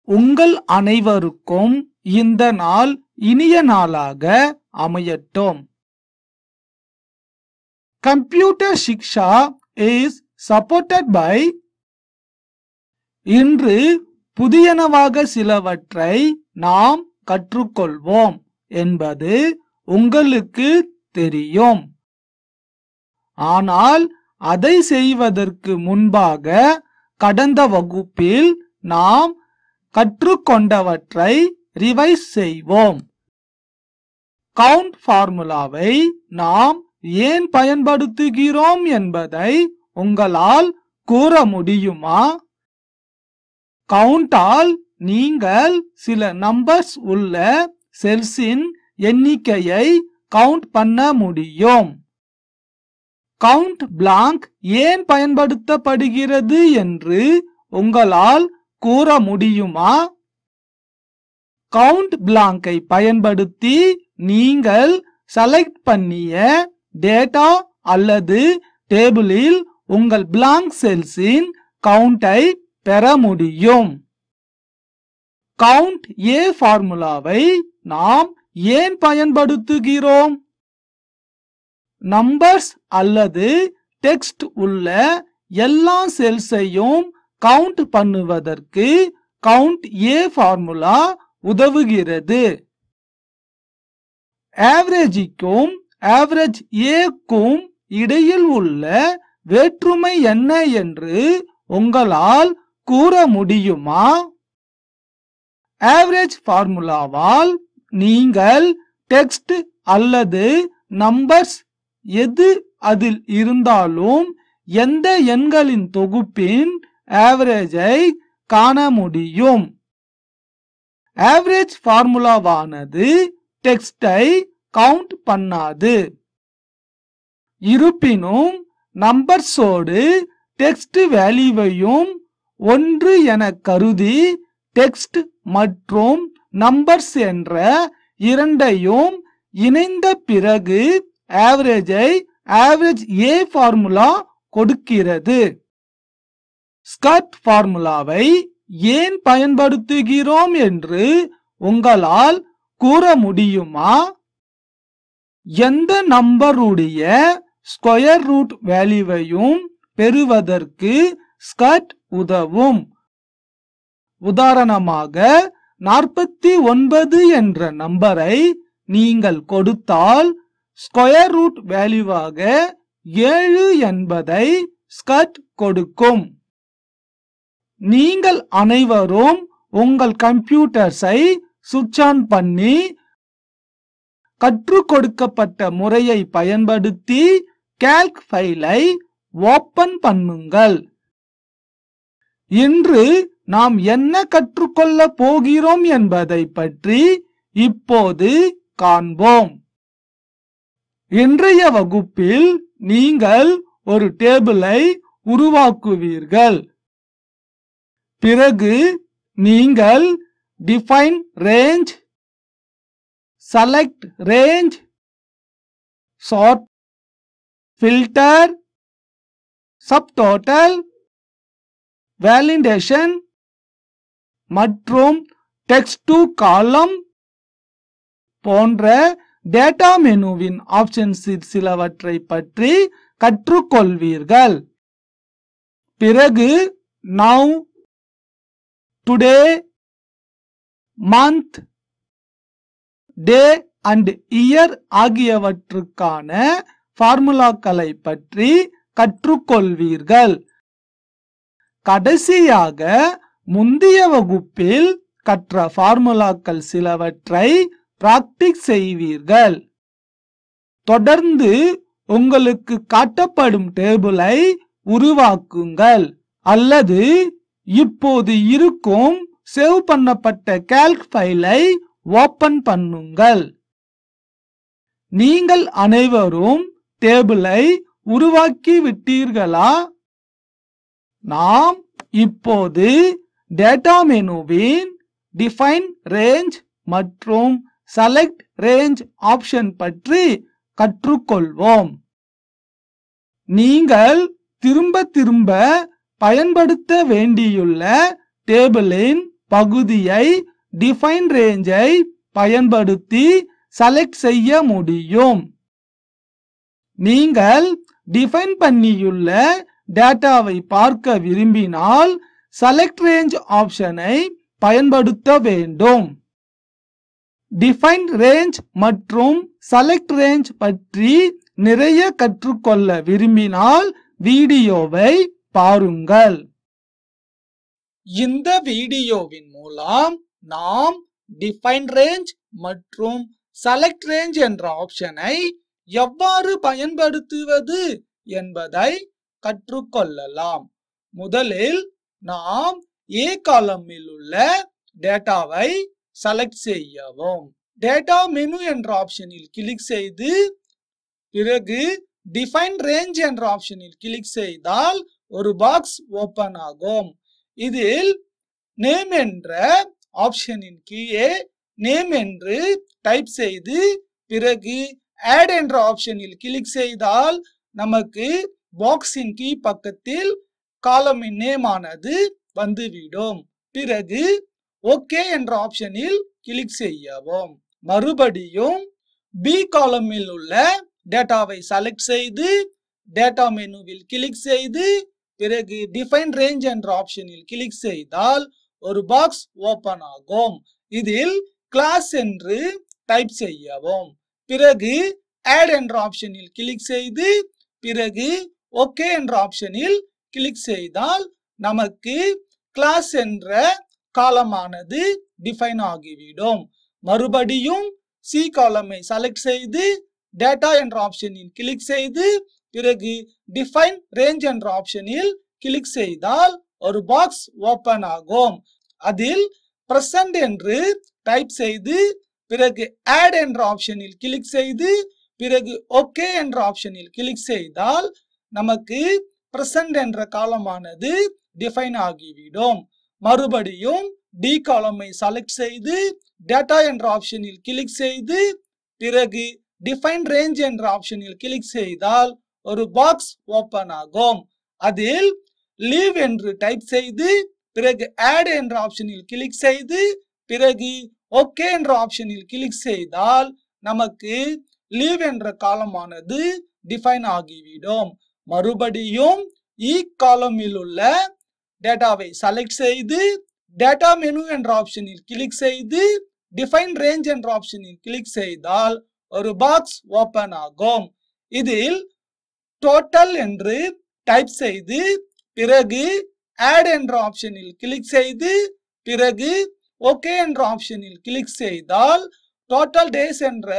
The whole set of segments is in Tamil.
உங்கள் அனைவருக்கும் இந்த நாள் இனிய நாளாக அமையட்டும் computer Shiksha is supported by இன்று புதியனவாக சிலவற்றை நாம் கற்றுக்கொள்வோம் என்பது உங்களுக்கு தெரியும் ஆனால் அதை செய்வதற்கு முன்பாக கடந்த வகுப்பில் நாம் கற்றுக்கொண்டவற்றை ரிவைஸ் செய்வோம் கவுண்ட் ஃபார்முலாவை நாம் ஏன் பயன்படுத்துகிறோம் என்பதை உங்களால் கூற முடியுமா கவுண்டால் நீங்கள் சில நம்பர்ஸ் உள்ள செல்ஸின் எண்ணிக்கையை கவுண்ட் பண்ண முடியும் கவுண்ட் பிளாங்க் ஏன் பயன்படுத்தப்படுகிறது என்று உங்களால் கூற முடியுமா கவுண்ட் பிளாங்கை பயன்படுத்தி நீங்கள் செலக்ட் பண்ணிய டேட்டா அல்லது டேபிளில் உங்கள் பிளாங்க் செல்ஸின் கவுண்டை பெற முடியும் கவுண்ட் ஏ ஃபார்முலாவை நாம் ஏன் பயன்படுத்துகிறோம் நம்பர்ஸ் அல்லது டெக்ஸ்ட் உள்ள எல்லா செல்ஸையும் கவுண்ட் பண்ணுவதற்கு கவுண்ட் ஏ ஃபார்முலா உதவுகிறது ஆவரேஜிக்கும் ஆவரேஜ் ஏக்கும் இடையில் உள்ள வேற்றுமை என்ன என்று உங்களால் கூற முடியுமா ஆவரேஜ் ஃபார்முலாவால் நீங்கள் டெக்ஸ்ட் அல்லது நம்பர்ஸ் எது அதில் இருந்தாலும் எந்த எண்களின் தொகுப்பின் ஆவரேஜை காண முடியும் ஆவரேஜ் ஃபார்முலாவானது டெக்ஸ்டை கவுண்ட் பண்ணாது இருப்பினும் நம்பர்ஸோடு டெக்ஸ்ட் வேல்யூவையும் ஒன்று என கருதி டெக்ஸ்ட் மற்றும் நம்பர்ஸ் என்ற இரண்டையும் இணைந்த பிறகு ஆவரேஜை ஆவரேஜ் ஏ ஃபார்முலா கொடுக்கிறது ஸ்கட் ஃபார்முலாவை ஏன் பயன்படுத்துகிறோம் என்று உங்களால் கூற முடியுமா எந்த நம்பருடைய ஸ்கொயர் ரூட் வேல்யூவையும் பெறுவதற்கு ஸ்கட் உதவும் உதாரணமாக நாற்பத்தி ஒன்பது என்ற நம்பரை நீங்கள் கொடுத்தால் ஸ்கொயர் ரூட் வேல்யூவாக ஏழு என்பதை ஸ்கட் கொடுக்கும் நீங்கள் அனைவரும் உங்கள் கம்ப்யூட்டர்ஸை சுவிட்ச் ஆன் பண்ணி கற்றுக் கொடுக்கப்பட்ட முறையை பயன்படுத்தி கால்க் ஃபைலை ஓபன் பண்ணுங்கள் இன்று நாம் என்ன கற்றுக்கொள்ள போகிறோம் என்பதை பற்றி இப்போது காண்போம் இன்றைய வகுப்பில் நீங்கள் ஒரு டேபிளை உருவாக்குவீர்கள் பிறகு நீங்கள் define range select range sort filter subtotal validation மற்றும் text to column போன்ற டேட்டா மெனுவின் ஆப்ஷன்ஸில் சிலவற்றை பற்றி கற்றுக்கொள்வீர்கள் பிறகு now today month day and year ஆகியவற்றுக்கான ஃபார்முலாக்களை பற்றி கற்றுக்கொள்வீர்கள் கடைசியாக முந்தைய வகுப்பில் கற்ற ஃபார்முலாக்கள் சிலவற்றை பிராக்டிஸ் செய்வீர்கள் தொடர்ந்து உங்களுக்கு காட்டப்படும் டேபிளை உருவாக்குங்கள் அல்லது இப்போது இருக்கும் சேவ் பண்ணப்பட்ட கால்க் ஃபைலை ஓபன் பண்ணுங்கள் நீங்கள் அனைவரும் டேபிளை உருவாக்கி விட்டீர்களா நாம் இப்போது டேட்டா மெனுவின் டிஃபைன் ரேஞ்ச் மற்றும் செலக்ட் ரேஞ்ச் ஆப்ஷன் பற்றி கற்றுக்கொள்வோம் நீங்கள் திரும்ப திரும்ப பயன்படுத்த வேண்டியுள்ள டேபிளின் பகுதியை டிஃபைன் ரேஞ்சை பயன்படுத்தி செலக்ட் செய்ய முடியும் நீங்கள் டிஃபைன் பண்ணியுள்ள டேட்டாவை பார்க்க விரும்பினால் செலக்ட் ரேஞ்ச் ஆப்ஷனை பயன்படுத்த வேண்டும் டிஃபைன் ரேஞ்ச் மற்றும் செலக்ட் ரேஞ்ச் பற்றி நிறைய கற்றுக்கொள்ள விரும்பினால் வீடியோவை பாருங்கள் இந்த வீடியோவின் மூலம் நாம் டிஃபைன் ரேஞ்ச் மற்றும் செலக்ட் ரேஞ்ச் என்ற ஆப்ஷனை எவ்வாறு பயன்படுத்துவது என்பதை கற்றுக்கொள்ளலாம் முதலில் நாம் ஏ காலமில் உள்ள டேட்டாவை செலக்ட் செய்யவும் டேட்டா மெனு என்ற ஆப்ஷனில் கிளிக் செய்து பிறகு டிஃபைன் ரேஞ்ச் என்ற ஆப்ஷனில் கிளிக் செய்தால் ஒரு பாக்ஸ் ஓபன் ஆகும் இதில் நேம் என்ற ஆப்ஷனின் கீழே நேம் என்று டைப் செய்து பிறகு ஆட் என்ற ஆப்ஷனில் கிளிக் செய்தால் நமக்கு பாக்ஸின் கீ பக்கத்தில் காலமின் நேம் ஆனது வந்துவிடும் பிறகு ஓகே என்ற ஆப்ஷனில் கிளிக் செய்யவும் மறுபடியும் பி காலமில் உள்ள டேட்டாவை செலக்ட் செய்து டேட்டா மெனுவில் கிளிக் செய்து பிறகு டிஃபைன் ரேஞ்ச் என்ற ஆப்ஷனில் கிளிக் செய்தால் ஒரு பாக்ஸ் ஓபன் ஆகும் இதில் கிளாஸ் என்று டைப் செய்யவும் பிறகு ஆட் என்ற ஆப்ஷனில் கிளிக் செய்து பிறகு ஓகே என்ற ஆப்ஷனில் கிளிக் செய்தால் நமக்கு கிளாஸ் என்ற காலமானது டிஃபைன் ஆகிவிடும் மறுபடியும் சி காலமை செலக்ட் செய்து டேட்டா என்ற ஆப்ஷனில் கிளிக் செய்து பிறகு டிஃபைன் ரேஞ்ச் என்ற ஆப்ஷனில் கிளிக் செய்தால் ஒரு பாக்ஸ் ஓபன் ஆகும் அதில் பிரசன்ட் என்று டைப் செய்து பிறகு ஆட் என்ற ஆப்ஷனில் கிளிக் செய்து பிறகு ஓகே என்ற ஆப்ஷனில் கிளிக் செய்தால் நமக்கு பிரசன்ட் என்ற காலமானது டிஃபைன் ஆகிவிடும் மறுபடியும் டி காலமை செலக்ட் செய்து டேட்டா என்ற ஆப்ஷனில் கிளிக் செய்து பிறகு டிஃபைன் ரேஞ்ச் என்ற ஆப்ஷனில் கிளிக் செய்தால் ஒரு பாக்ஸ் ஓபன் ஆகும் அதில் லீவ் என்று டைப் செய்து பிறகு ஆட் என்ற ஆப்ஷனில் கிளிக் செய்து பிறகு ஓகே என்ற ஆப்ஷனில் கிளிக் செய்தால் நமக்கு லீவ் என்ற காலமானது டிஃபைன் ஆகிவிடும் மறுபடியும் இ காலமில் உள்ள டேட்டாவை செலக்ட் செய்து டேட்டா மெனு என்ற ஆப்ஷனில் கிளிக் செய்து டிஃபைன் ரேஞ்ச் என்ற ஆப்ஷனில் கிளிக் செய்தால் ஒரு பாக்ஸ் ஓபன் ஆகும் இதில் டோட்டல் என்று டைப் செய்து பிறகு ஆட் என்ற ஆப்ஷனில் கிளிக் செய்து பிறகு ஓகே என்ற ஆப்ஷனில் கிளிக் செய்தால் டோட்டல் டேஸ் என்ற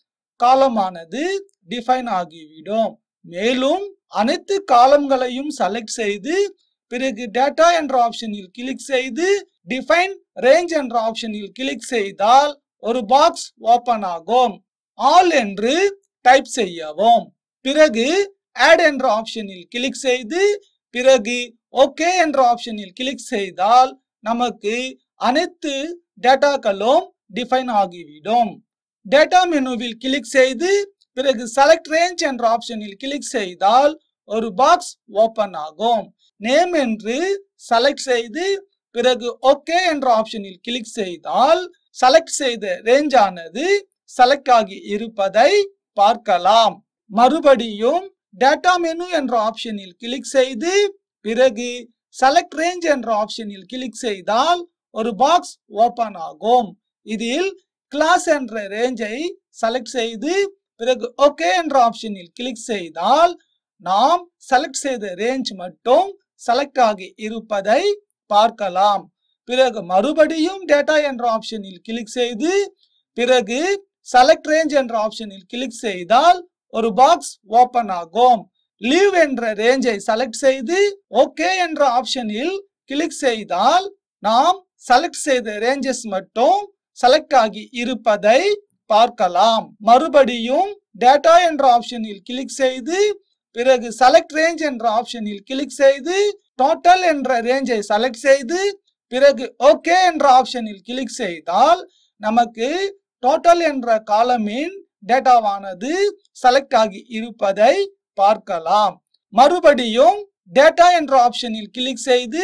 காலமானது டிஃபைன் ஆகிவிடும் மேலும் அனைத்து காலம்களையும் செலக்ட் செய்து பிறகு டேட்டா என்ற ஆப்ஷனில் கிளிக் செய்து டிஃபைன் ரேஞ்ச் என்ற ஆப்ஷனில் கிளிக் செய்தால் ஒரு பாக்ஸ் ஓபன் ஆகும் ஆல் என்று டைப் செய்யவும் பிறகு ஆட் என்ற ஆப்ஷனில் கிளிக் செய்து பிறகு ஓகே என்ற ஆப்ஷனில் கிளிக் செய்தால் நமக்கு அனைத்து டேட்டாக்களும் டிஃபைன் ஆகிவிடும் டேட்டா மெனுவில் கிளிக் செய்து பிறகு செலக்ட் ரேஞ்ச் என்ற ஆப்ஷனில் கிளிக் செய்தால் ஒரு பாக்ஸ் ஓபன் ஆகும் நேம் என்று செலக்ட் செய்து பிறகு ஓகே என்ற ஆப்ஷனில் கிளிக் செய்தால் செலக்ட் செய்த ரேஞ்ச் ஆனது செலக்ட் ஆகி இருப்பதை பார்க்கலாம் மறுபடியும் டேட்டா மெனு என்ற ஆப்ஷனில் கிளிக் செய்து பிறகு செலக்ட் ரேஞ்ச் என்ற ஆப்ஷனில் கிளிக் செய்தால் ஒரு பாக்ஸ் ஓபன் ஆகும் இதில் கிளாஸ் என்ற ரேஞ்சை செலக்ட் செய்து பிறகு ஓகே என்ற ஆப்ஷனில் கிளிக் செய்தால் நாம் செலக்ட் செய்த ரேஞ்ச் மட்டும் செலக்ட் ஆகி இருப்பதை பார்க்கலாம் பிறகு மறுபடியும் டேட்டா என்ற ஆப்ஷனில் கிளிக் செய்து பிறகு செலக்ட் ரேஞ்ச் என்ற ஆப்ஷனில் கிளிக் செய்தால் ஒரு பாக்ஸ் ஓபன் ஆகும் லீவ் என்ற ரேஞ்சை செலக்ட் செய்து ஓகே என்ற ஆப்ஷனில் கிளிக் செய்தால் நாம் செலக்ட் செய்த ரேஞ்சஸ் மட்டும் செலக்ட் ஆகி இருப்பதை பார்க்கலாம் மறுபடியும் டேட்டா என்ற ஆப்ஷனில் கிளிக் செய்து பிறகு செலக்ட் ரேஞ்ச் என்ற ஆப்ஷனில் கிளிக் செய்து டோட்டல் என்ற ரேஞ்சை செலக்ட் செய்து பிறகு ஓகே என்ற ஆப்ஷனில் கிளிக் செய்தால் நமக்கு டோட்டல் என்ற காலமின் டேட்டாவானது செலக்ட் ஆகி இருப்பதை பார்க்கலாம் மறுபடியும் டேட்டா என்ற ஆப்ஷனில் கிளிக் செய்து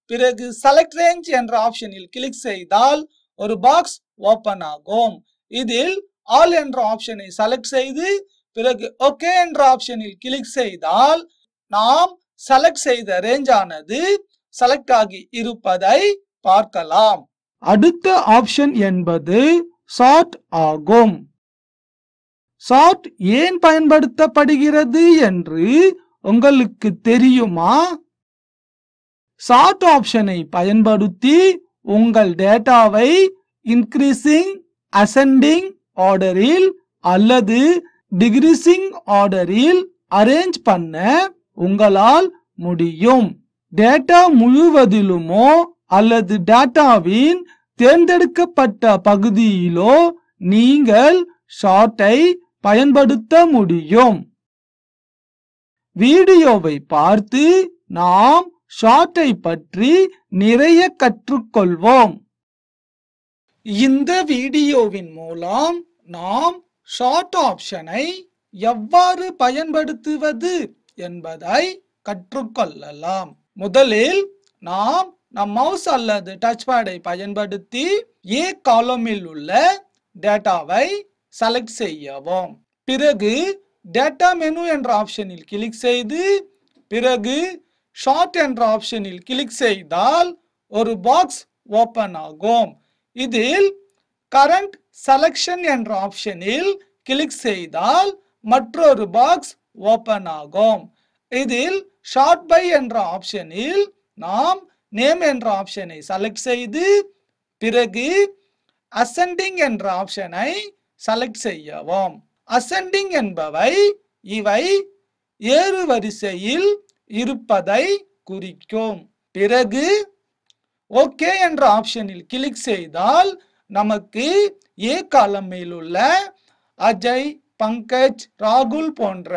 பிறகு செலக்ட் ரேஞ்ச் என்ற ஆப்ஷனில் கிளிக் செய்தால் ஒரு பாக்ஸ் ஓபன் ஆகும் இதில் ஆல் என்ற ஆப்ஷனை செலக்ட் செய்து பிறகு ஓகே என்ற ஆப்ஷனில் கிளிக் செய்தால் நாம் செலக்ட் செய்த ரேஞ்ச் ஆனது செலக்ட் ஆகி இருப்பதை பார்க்கலாம் அடுத்த ஆப்ஷன் என்பது சார்ட் ஆகும் சார்ட் ஏன் பயன்படுத்தப்படுகிறது என்று உங்களுக்கு தெரியுமா சார்ட் ஆப்ஷனை பயன்படுத்தி உங்கள் டேட்டாவை இன்க்ரீசிங் அசெண்டிங் ஆர்டரில் அல்லது டிகிரிசிங் ஆர்டரில் அரேஞ்ச் பண்ண உங்களால் முடியும் டேட்டா முழுவதிலுமோ அல்லது டேட்டாவின் தேர்ந்தெடுக்கப்பட்ட பகுதியிலோ நீங்கள் ஷார்ட்டை பயன்படுத்த முடியும் வீடியோவை பார்த்து நாம் ஷார்ட்டை பற்றி நிறைய கற்றுக்கொள்வோம் இந்த வீடியோவின் மூலம் நாம் ஷார்ட் ஆப்ஷனை எவ்வாறு பயன்படுத்துவது என்பதை கற்றுக்கொள்ளலாம் முதலில் நாம் நம் மவுஸ் அல்லது டச் பேடை பயன்படுத்தி ஏ காலமில் உள்ள டேட்டாவை செலக்ட் செய்யவும் பிறகு டேட்டா மெனு என்ற ஆப்ஷனில் கிளிக் செய்து பிறகு ஷார்ட் என்ற ஆப்ஷனில் கிளிக் செய்தால் ஒரு பாக்ஸ் ஓபன் ஆகும் இதில் கரண்ட் செலக்ஷன் என்ற ஆப்ஷனில் கிளிக் செய்தால் மற்றொரு பாக்ஸ் ஓபன் ஆகும் இதில் ஷார்ட் பை என்ற ஆப்ஷனில் நாம் நேம் என்ற ஆப்ஷனை செலக்ட் செய்து பிறகு அசெண்டிங் என்ற ஆப்ஷனை செலக்ட் செய்யவும் அசெண்டிங் என்பவை இவை ஏறு வரிசையில் இருப்பதை குறிக்கும் பிறகு ஓகே என்ற ஆப்ஷனில் கிளிக் செய்தால் நமக்கு ஏ காலமில் உள்ள அஜய் பங்கஜ் ராகுல் போன்ற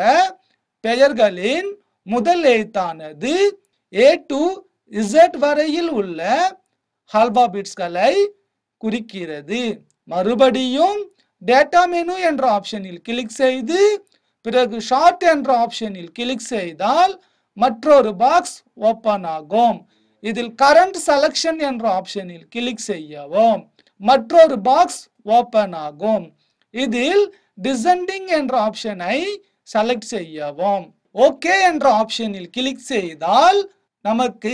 பெயர்களின் முதல் எழுத்தானது ஏ டு இசட் வரையில் உள்ள ஆல்பாபிட்ஸ்களை குறிக்கிறது மறுபடியும் டேட்டா மெனு என்ற ஆப்ஷனில் கிளிக் செய்து பிறகு ஷார்ட் என்ற ஆப்ஷனில் கிளிக் செய்தால் மற்றொரு பாக்ஸ் ஓபன் ஆகும் இதில் கரண்ட் செலக்ஷன் என்ற ஆப்ஷனில் கிளிக் செய்யவும் மற்றொரு பாக்ஸ் ஓபன் ஆகும் இதில் டிசெண்டிங் என்ற ஆப்ஷனை செலக்ட் செய்யவும் ஓகே என்ற ஆப்ஷனில் கிளிக் செய்தால் நமக்கு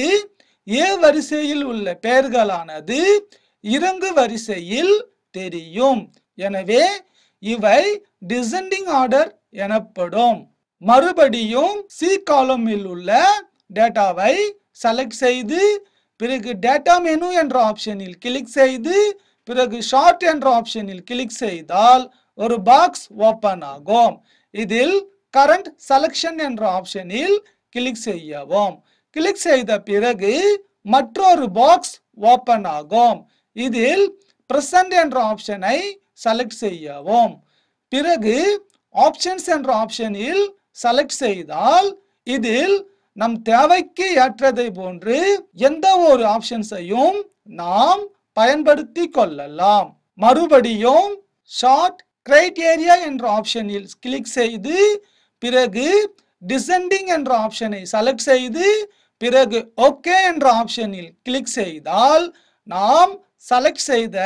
ஏ வரிசையில் உள்ள பெயர்களானது இறங்கு வரிசையில் தெரியும் எனவே இவை டிசெண்டிங் ஆர்டர் எனப்படும் மறுபடியும் சி காலமில் உள்ள டேட்டாவை செலக்ட் செய்து பிறகு டேட்டா மெனு என்ற ஆப்ஷனில் கிளிக் செய்து பிறகு ஷார்ட் என்ற ஆப்ஷனில் கிளிக் செய்தால் ஒரு பாக்ஸ் ஓபன் ஆகும் இதில் கரண்ட் செலக்ஷன் என்ற ஆப்ஷனில் கிளிக் செய்யவும் கிளிக் செய்த பிறகு மற்றொரு பாக்ஸ் ஓபன் ஆகும் இதில் பிரசன்ட் என்ற ஆப்ஷனை செலக்ட் செய்யவும் பிறகு ஆப்ஷன்ஸ் என்ற ஆப்ஷனில் செலக்ட் செய்தால் இதில் நம் தேவைக்கு ஏற்றதை போன்று எந்த ஒரு ஆப்ஷன்ஸையும் நாம் பயன்படுத்தி கொள்ளலாம் மறுபடியும் ஷார்ட் கிரைட்டேரியா என்ற ஆப்ஷனில் கிளிக் செய்து பிறகு டிசெண்டிங் என்ற ஆப்ஷனை செலக்ட் செய்து பிறகு ஓகே என்ற ஆப்ஷனில் கிளிக் செய்தால் நாம் செலக்ட் செய்த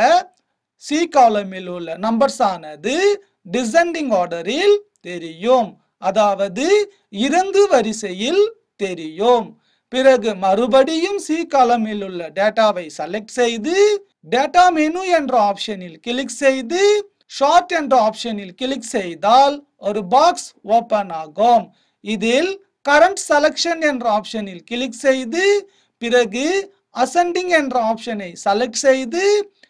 சி காலமில் உள்ள நம்பர்ஸ் ஆனது டிசெண்டிங் ஆர்டரில் தெரியும் அதாவது இறங்கு வரிசையில் தெரியும் பிறகு மறுபடியும் சி காலமில் உள்ள டேட்டாவை செலக்ட் செய்து டேட்டா மெனு என்ற ஆப்ஷனில் கிளிக் செய்து ஷார்ட் என்ற ஆப்ஷனில் கிளிக் செய்தால் ஒரு பாக்ஸ் ஓபன் ஆகும் இதில் கரண்ட் செலக்ஷன் என்ற ஆப்ஷனில் கிளிக் செய்து பிறகு அசெண்டிங் என்ற ஆப்ஷனை செலக்ட் செய்து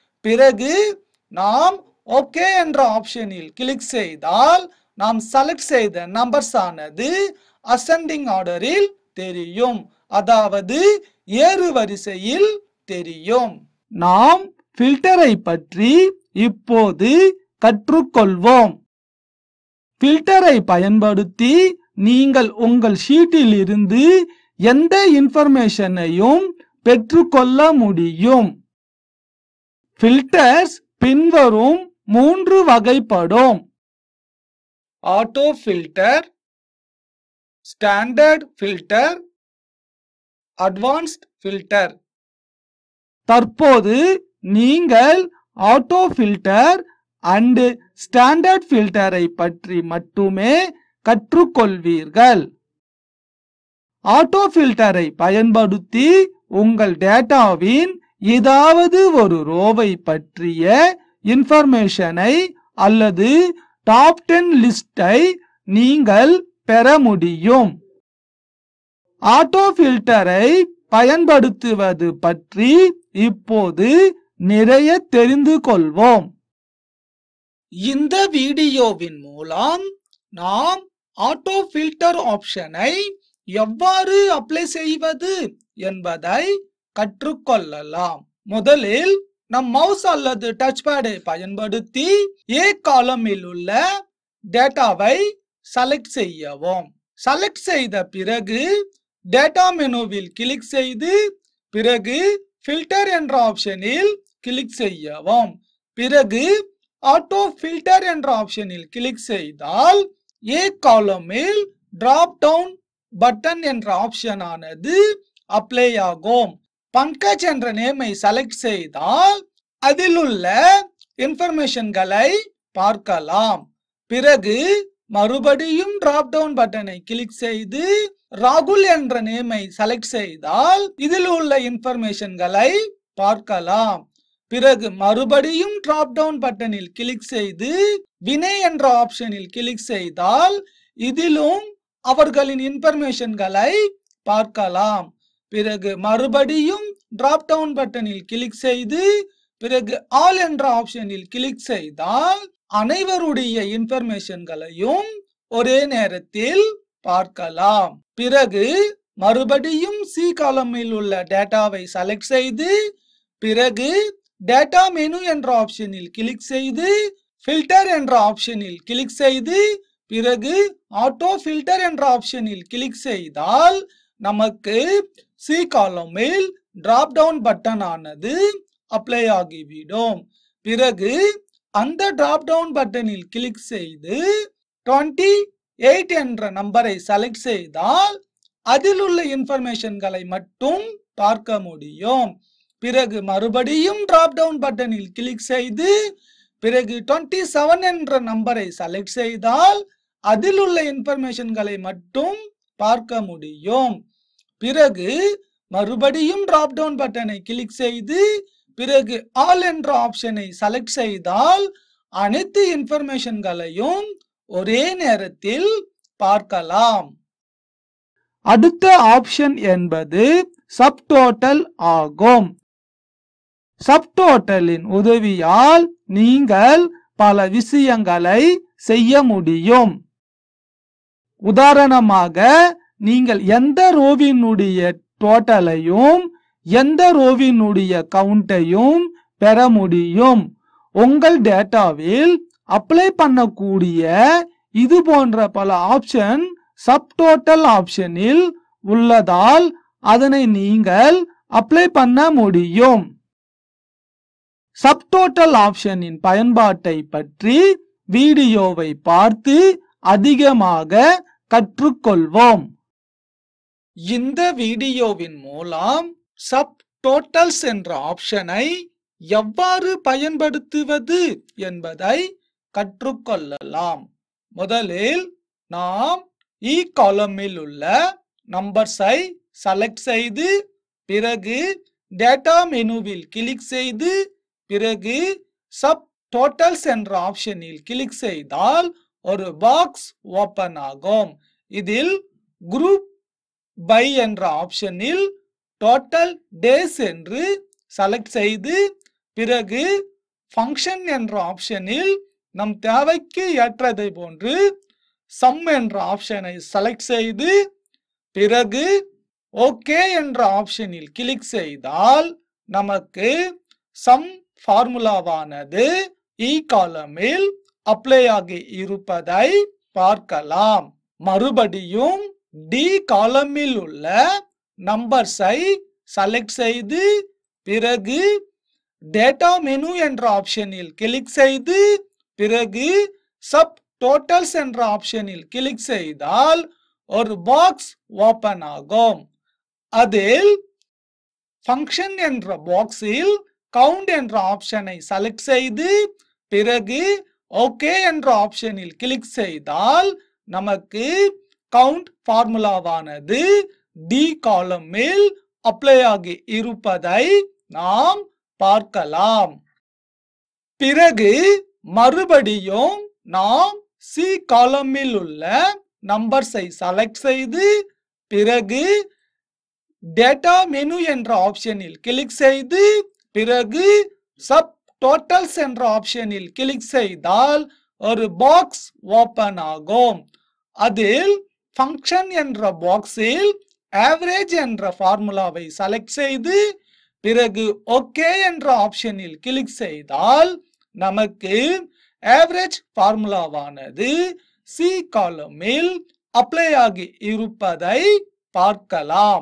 பிறகு நாம் ஓகே என்ற ஆப்ஷனில் கிளிக் செய்தால் நாம் செலக்ட் செய்த நம்பர்ஸ் ஆனது அசெண்டிங் ஆர்டரில் தெரியும் அதாவது ஏறு வரிசையில் தெரியும் நாம் ஃபில்டரை பற்றி இப்போது கற்றுக்கொள்வோம் ஃபில்டரை பயன்படுத்தி நீங்கள் உங்கள் ஷீட்டில் இருந்து எந்த இன்ஃபர்மேஷனையும் பெற்றுக்கொள்ள முடியும் ஃபில்டர்ஸ் பின்வரும் மூன்று வகைப்படும் auto filter standard filter advanced filter தற்போது நீங்கள் ஆட்டோ ஃபில்டர் அண்ட் ஸ்டாண்டர்ட் ஃபில்டரை பற்றி மட்டுமே கற்றுக்கொள்வீர்கள் ஆட்டோ ஃபில்டரை பயன்படுத்தி உங்கள் டேட்டாவின் ஏதாவது ஒரு ரோவை பற்றிய இன்ஃபர்மேஷனை அல்லது டாப் டென் லிஸ்டை நீங்கள் பெற முடியும் ஆட்டோ ஃபில்டரை பயன்படுத்துவது பற்றி இப்போது நிறைய தெரிந்து கொள்வோம் இந்த வீடியோவின் மூலம் நாம் ஆட்டோ ஃபில்டர் ஆப்ஷனை எவ்வாறு அப்ளை செய்வது என்பதை கற்றுக்கொள்ளலாம் முதலில் நம் மவுஸ் அல்லது டச் பேடை பயன்படுத்தி ஏ காலமில் உள்ள டேட்டாவை செலக்ட் செய்யவும் செலக்ட் செய்த பிறகு டேட்டா மெனுவில் கிளிக் செய்து பிறகு ஃபில்டர் என்ற ஆப்ஷனில் கிளிக் செய்யவும் பிறகு ஆட்டோ ஃபில்டர் என்ற ஆப்ஷனில் கிளிக் செய்தால் ஏ காலமில் டிராப் டவுன் பட்டன் என்ற ஆப்ஷன் ஆனது அப்ளை ஆகும் பங்கஜ் என்ற நேமை செலக்ட் செய்தால் அதில் உள்ள இன்ஃபர்மேஷன்களை பார்க்கலாம் பிறகு மறுபடியும் டிராப் டவுன் பட்டனை கிளிக் செய்து ராகுல் என்ற நேமை செலக்ட் செய்தால் இதில் உள்ள இன்ஃபர்மேஷன்களை பார்க்கலாம் பிறகு மறுபடியும் டிராப் டவுன் பட்டனில் கிளிக் செய்து வினய் என்ற ஆப்ஷனில் கிளிக் செய்தால் இதிலும் அவர்களின் இன்ஃபர்மேஷன்களை பார்க்கலாம் பிறகு மறுபடியும் டிராப் டவுன் பட்டனில் கிளிக் செய்து பிறகு ஆல் என்ற ஆப்ஷனில் கிளிக் செய்தால் அனைவருடைய இன்ஃபர்மேஷன்களையும் ஒரே நேரத்தில் பார்க்கலாம் பிறகு மறுபடியும் சி காலமில் உள்ள டேட்டாவை செலக்ட் செய்து பிறகு டேட்டா மெனு என்ற ஆப்ஷனில் கிளிக் செய்து ஃபில்டர் என்ற ஆப்ஷனில் கிளிக் செய்து பிறகு ஆட்டோ ஃபில்டர் என்ற ஆப்ஷனில் கிளிக் செய்தால் நமக்கு சி காலமில் டிராப் டவுன் பட்டன் ஆனது அப்ளை ஆகிவிடும் பிறகு அந்த டிராப் டவுன் பட்டனில் கிளிக் செய்து டுவெண்ட்டி எயிட் என்ற நம்பரை செலக்ட் செய்தால் அதில் உள்ள இன்ஃபர்மேஷன்களை மட்டும் பார்க்க முடியும் பிறகு மறுபடியும் டிராப் டவுன் பட்டனில் கிளிக் செய்து பிறகு டுவெண்ட்டி செவன் என்ற நம்பரை செலக்ட் செய்தால் அதில் உள்ள இன்ஃபர்மேஷன்களை மட்டும் பார்க்க முடியும் பிறகு மறுபடியும் டிராப் டவுன் பட்டனை கிளிக் செய்து பிறகு ஆல் என்ற ஆப்ஷனை செலக்ட் செய்தால் அனைத்து இன்ஃபர்மேஷன்களையும் ஒரே நேரத்தில் பார்க்கலாம் அடுத்த ஆப்ஷன் என்பது சப்டோட்டல் ஆகும் சப்டோட்டலின் உதவியால் நீங்கள் பல விஷயங்களை செய்ய முடியும் உதாரணமாக நீங்கள் எந்த ரோவினுடைய டோட்டலையும் எந்த ரோவினுடைய கவுண்டையும் பெற முடியும் உங்கள் டேட்டாவில் அப்ளை பண்ணக்கூடிய இது போன்ற பல ஆப்ஷன் சப்டோட்டல் ஆப்ஷனில் உள்ளதால் அதனை நீங்கள் அப்ளை பண்ண முடியும் சப்டோட்டல் ஆப்ஷனின் பயன்பாட்டை பற்றி வீடியோவை பார்த்து அதிகமாக கற்றுக்கொள்வோம் இந்த வீடியோவின் மூலம் சப் டோட்டல்ஸ் என்ற ஆப்ஷனை எவ்வாறு பயன்படுத்துவது என்பதை கற்றுக்கொள்ளலாம் முதலில் நாம் இ காலமில் உள்ள நம்பர்ஸை செலக்ட் செய்து பிறகு டேட்டா மெனுவில் கிளிக் செய்து பிறகு சப் டோட்டல்ஸ் என்ற ஆப்ஷனில் கிளிக் செய்தால் ஒரு பாக்ஸ் ஓபன் ஆகும் இதில் குரூப் பை என்ற ஆப்ஷனில் டோட்டல் டேஸ் என்று செலக்ட் செய்து பிறகு ஃபங்க்ஷன் என்ற ஆப்ஷனில் நம் தேவைக்கு ஏற்றதை போன்று சம் என்ற ஆப்ஷனை செலக்ட் செய்து பிறகு ஓகே என்ற ஆப்ஷனில் கிளிக் செய்தால் நமக்கு சம் ஃபார்முலாவானது இ காலமில் அப்ளை ஆகி இருப்பதை பார்க்கலாம் மறுபடியும் டி காலமில் உள்ள நம்பர்ஸை செலக்ட் செய்து பிறகு டேட்டா மெனு என்ற ஆப்ஷனில் கிளிக் செய்து பிறகு சப் டோட்டல்ஸ் என்ற ஆப்ஷனில் கிளிக் செய்தால் ஒரு பாக்ஸ் ஓபன் ஆகும் அதில் ஃபங்க்ஷன் என்ற பாக்ஸில் கவுண்ட் என்ற ஆப்ஷனை செலக்ட் செய்து பிறகு ஓகே என்ற ஆப்ஷனில் கிளிக் செய்தால் நமக்கு கவுண்ட் ஃபார்முலாவானது டி காலமில் அப்ளை ஆகி இருப்பதை நாம் பார்க்கலாம் பிறகு மறுபடியும் நாம் சி காலமில் உள்ள நம்பர்ஸை செலக்ட் செய்து பிறகு டேட்டா மெனு என்ற ஆப்ஷனில் கிளிக் செய்து பிறகு சப் டோட்டல்ஸ் என்ற ஆப்ஷனில் கிளிக் செய்தால் ஒரு பாக்ஸ் ஓபன் ஆகும் அதில் ஃபங்க்ஷன் என்ற பாக்ஸில் ஆவரேஜ் என்ற ஃபார்முலாவை செலக்ட் செய்து பிறகு ஓகே என்ற ஆப்ஷனில் கிளிக் செய்தால் நமக்கு ஆவரேஜ் ஃபார்முலாவானது சி காலமில் அப்ளை ஆகி இருப்பதை பார்க்கலாம்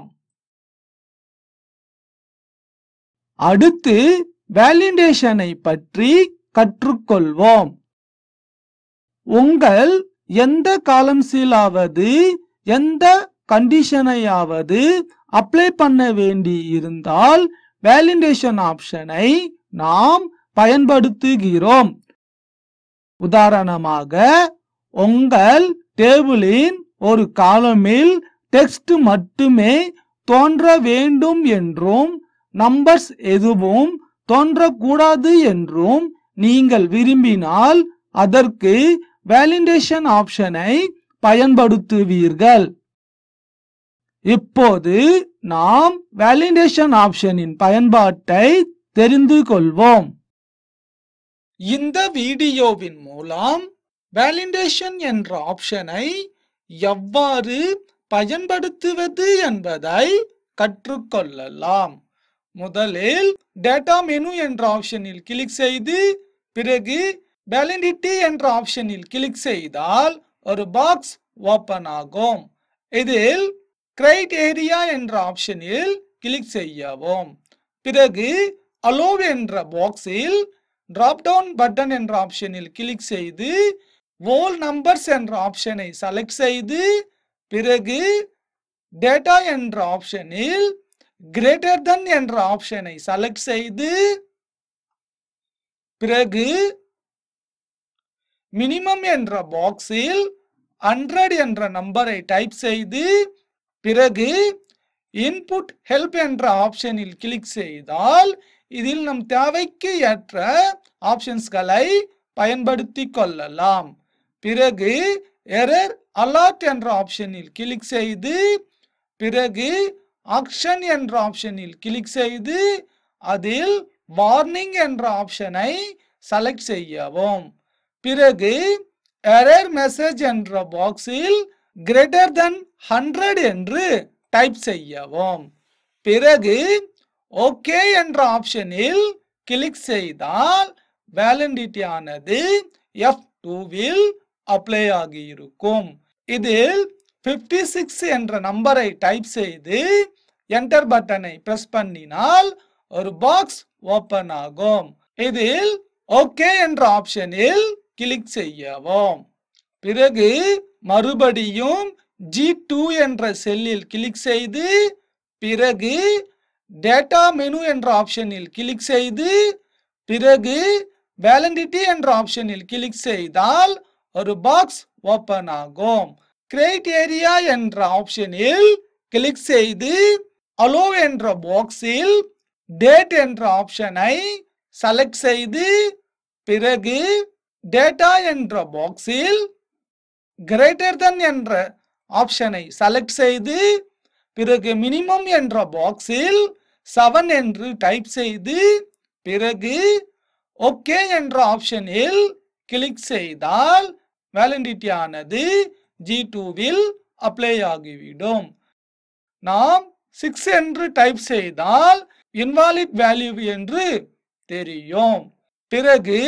அடுத்து வேலிடேஷனை பற்றி கற்றுக்கொள்வோம் உங்கள் எந்த காலம்ஸிலாவது எந்த கண்டிஷனையாவது அப்ளை பண்ண வேண்டி இருந்தால் வேலிடேஷன் ஆப்ஷனை நாம் பயன்படுத்துகிறோம் உதாரணமாக உங்கள் டேபிளின் ஒரு காலமில் டெக்ஸ்ட் மட்டுமே தோன்ற வேண்டும் என்றும் நம்பர்ஸ் எதுவும் தோன்றக்கூடாது என்றும் நீங்கள் விரும்பினால் அதற்கு வேலிடேஷன் ஆப்ஷனை பயன்படுத்துவீர்கள் இப்போது நாம் வேலிடேஷன் ஆப்ஷனின் பயன்பாட்டை தெரிந்து கொள்வோம் இந்த வீடியோவின் மூலம் வேலிடேஷன் என்ற ஆப்ஷனை எவ்வாறு பயன்படுத்துவது என்பதை கற்றுக்கொள்ளலாம் முதலில் டேட்டா மெனு என்ற ஆப்ஷனில் கிளிக் செய்து பிறகு வேலிடிட்டி என்ற ஆப்ஷனில் கிளிக் செய்தால் ஒரு பாக்ஸ் ஓபன் ஆகும் இதில் கிரைடேரியா என்ற ஆப்ஷனில் கிளிக் செய்யவும் பிறகு அலோ என்ற பாக்ஸில் டிராப் டவுன் பட்டன் என்ற ஆப்ஷனில் கிளிக் செய்து வோல் நம்பர்ஸ் என்ற ஆப்ஷனை செலக்ட் செய்து பிறகு டேட்டா என்ற ஆப்ஷனில் கிரேட்டர் தென் என்ற ஆப்ஷனை செலக்ட் செய்து பிறகு மினிமம் என்ற பாக்ஸில் ஹண்ட்ரட் என்ற நம்பரை டைப் செய்து பிறகு இன்புட் ஹெல்ப் என்ற ஆப்ஷனில் கிளிக் செய்தால் இதில் நம் தேவைக்கு ஏற்ற ஆப்ஷன்ஸ்களை பயன்படுத்தி கொள்ளலாம் பிறகு எரர் அலர்ட் என்ற ஆப்ஷனில் கிளிக் செய்து பிறகு ஆக்ஷன் என்ற ஆப்ஷனில் கிளிக் செய்து அதில் வார்னிங் என்ற ஆப்ஷனை செலக்ட் செய்யவும் பிறகு எரர் மெசேஜ் என்ற பாக்ஸில் கிரேட்டர் தென் ஹண்ட்ரட் என்று டைப் செய்யவும் பிறகு ஓகே என்ற ஆப்ஷனில் கிளிக் செய்தால் வேலிடிட்டி ஆனது எஃப் டூவில் அப்ளை ஆகியிருக்கும் இதில் 56 சிக்ஸ் என்ற நம்பரை டைப் செய்து என்டர் பட்டனை பிரஸ் பண்ணினால் ஒரு பாக்ஸ் ஓபன் ஆகும் இதில் ஓகே என்ற ஆப்ஷனில் கிளிக் செய்யவும் பிறகு மறுபடியும் ஜி டூ என்ற செல்லில் கிளிக் செய்து பிறகு டேட்டா மெனு என்ற ஆப்ஷனில் கிளிக் செய்து பிறகு வேலிடிட்டி என்ற ஆப்ஷனில் கிளிக் செய்தால் ஒரு பாக்ஸ் ஓபன் ஆகும் கிரைட்டேரியா என்ற ஆப்ஷனில் கிளிக் செய்து அலோ என்ற பாக்ஸில் டேட் என்ற ஆப்ஷனை செலக்ட் செய்து பிறகு டேட்டா என்ற பாக்ஸில் கிரேட்டர் தென் என்ற ஆப்ஷனை செலக்ட் செய்து பிறகு மினிமம் என்ற பாக்ஸில் செவன் என்று டைப் செய்து பிறகு ஓகே என்ற ஆப்ஷனில் கிளிக் செய்தால் வேலிடிட்டி ஆனது ஜி டூவில் அப்ளை ஆகிவிடும் நாம் சிக்ஸ் என்று டைப் செய்தால் இன்வாலிட் வேல்யூ என்று தெரியும் பிறகு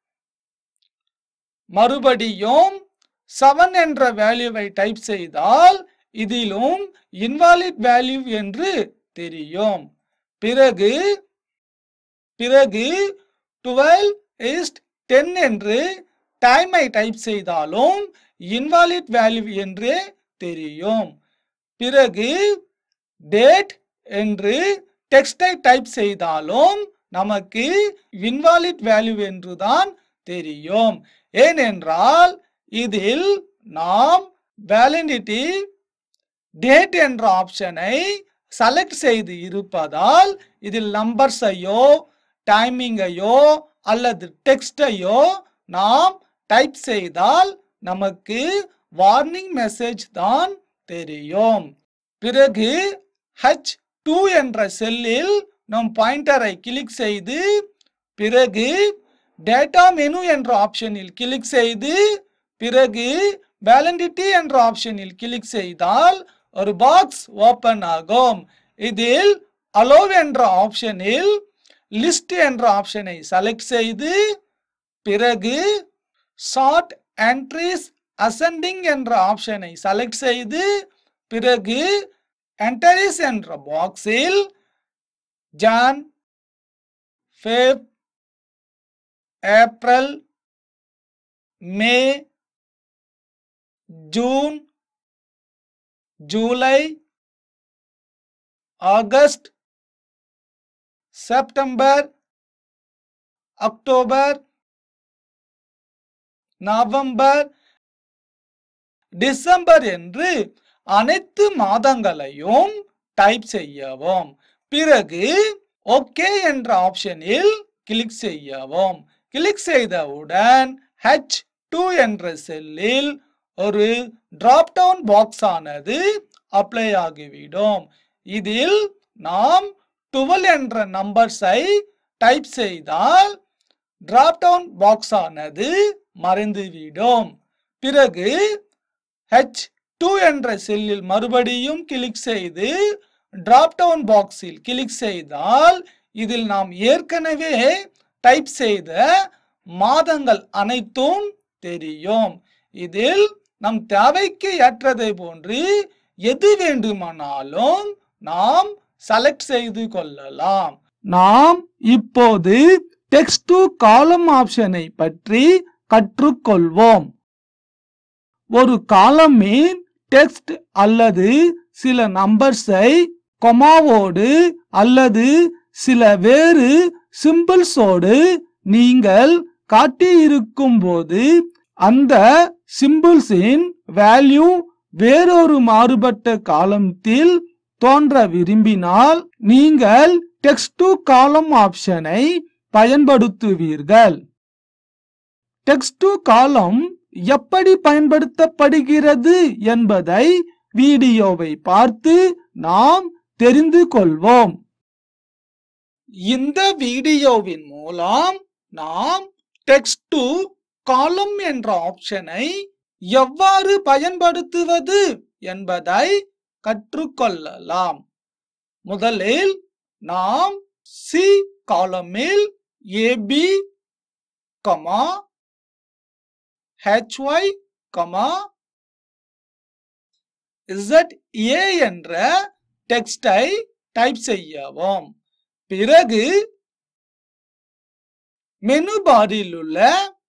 மறுபடியும் செவன் என்ற வேல்யூவை டைப் செய்தால் இதிலும் இன்வாலிட் வேல்யூ என்று தெரியும் பிறகு பிறகு டுவெல் இஸ் டென் என்று டைமை டைப் செய்தாலும் இன்வாலிட் வேல்யூ என்று தெரியும் பிறகு டேட் என்று டெக்ஸ்டை டைப் செய்தாலும் நமக்கு இன்வாலிட் வேல்யூ என்றுதான் தெரியும் ஏனென்றால் இதில் நாம் வேலிடிட்டி டேட் என்ற ஆப்ஷனை செலக்ட் செய்து இருப்பதால் இதில் நம்பர்ஸையோ டைமிங்கையோ அல்லது டெக்ஸ்டையோ நாம் டைப் செய்தால் நமக்கு வார்னிங் மெசேஜ் தான் தெரியும் பிறகு ஹச் டூ என்ற செல்லில் நம் பாயிண்டரை கிளிக் செய்து பிறகு டேட்டா மெனு என்ற ஆப்ஷனில் கிளிக் செய்து பிறகு வேலண்டிட்டி என்ற ஆப்ஷனில் கிளிக் செய்தால் ஒரு பாக்ஸ் ஓபன் ஆகும் இதில் அலோ என்ற ஆப்ஷனில் லிஸ்ட் என்ற ஆப்ஷனை செலக்ட் செய்து பிறகு ஷார்ட் என்ட்ரிஸ் அசெண்டிங் என்ற ஆப்ஷனை செலக்ட் செய்து பிறகு என்டரிஸ் என்ற பாக்ஸில் Jan Feb April May June July August September October November December என்று அனைத்து மாதங்களையும் டைப் செய்யவும் பிறகு ஓகே என்ற ஆப்ஷனில் கிளிக் செய்யவும் கிளிக் செய்தவுடன் ஹெச் டூ என்ற செல்லில் ஒரு டிராப் டவுன் பாக்ஸ் ஆனது அப்ளை ஆகிவிடும் இதில் நாம் டுவெல் என்ற நம்பர்ஸை டைப் செய்தால் டிராப் டவுன் பாக்ஸ் ஆனது மறைந்துவிடும் பிறகு ஹெச் டூ என்ற செல்லில் மறுபடியும் கிளிக் செய்து டிராப் டவுன் பாக்ஸில் கிளிக் செய்தால் இதில் நாம் ஏற்கனவே டைப் செய்த மாதங்கள் அனைத்தும் தெரியும் இதில் நம் தேவைக்கு ஏற்றதை போன்று எது வேண்டுமானாலும் நாம் செலக்ட் செய்து கொள்ளலாம் நாம் இப்போது டெக்ஸ்ட் டு காலம் ஆப்ஷனை பற்றி கற்றுக்கொள்வோம் ஒரு காலமின் டெக்ஸ்ட் அல்லது சில நம்பர்ஸை கொமாவோடு அல்லது சில வேறு சிம்பிள்ஸோடு நீங்கள் காட்டியிருக்கும் போது அந்த சிம்பிள்ஸின் வேல்யூ வேறொரு மாறுபட்ட காலத்தில் தோன்ற விரும்பினால் நீங்கள் டெக்ஸ்ட் டு காலம் ஆப்ஷனை பயன்படுத்துவீர்கள் டெக்ஸ்ட் டு காலம் எப்படி பயன்படுத்தப்படுகிறது என்பதை வீடியோவை பார்த்து நாம் தெரிந்து கொள்வோம் இந்த வீடியோவின் மூலம் நாம் டெக்ஸ்ட் டு காலம் என்ற ஆப்ஷனை எவ்வாறு பயன்படுத்துவது என்பதை கற்றுக்கொள்ளலாம் முதலில் நாம் சி காலமில் A B comma H Y comma ZA என்ற டெக்ஸ்டை டைப் செய்யவும் பிறகு மெனு பாரில் உள்ள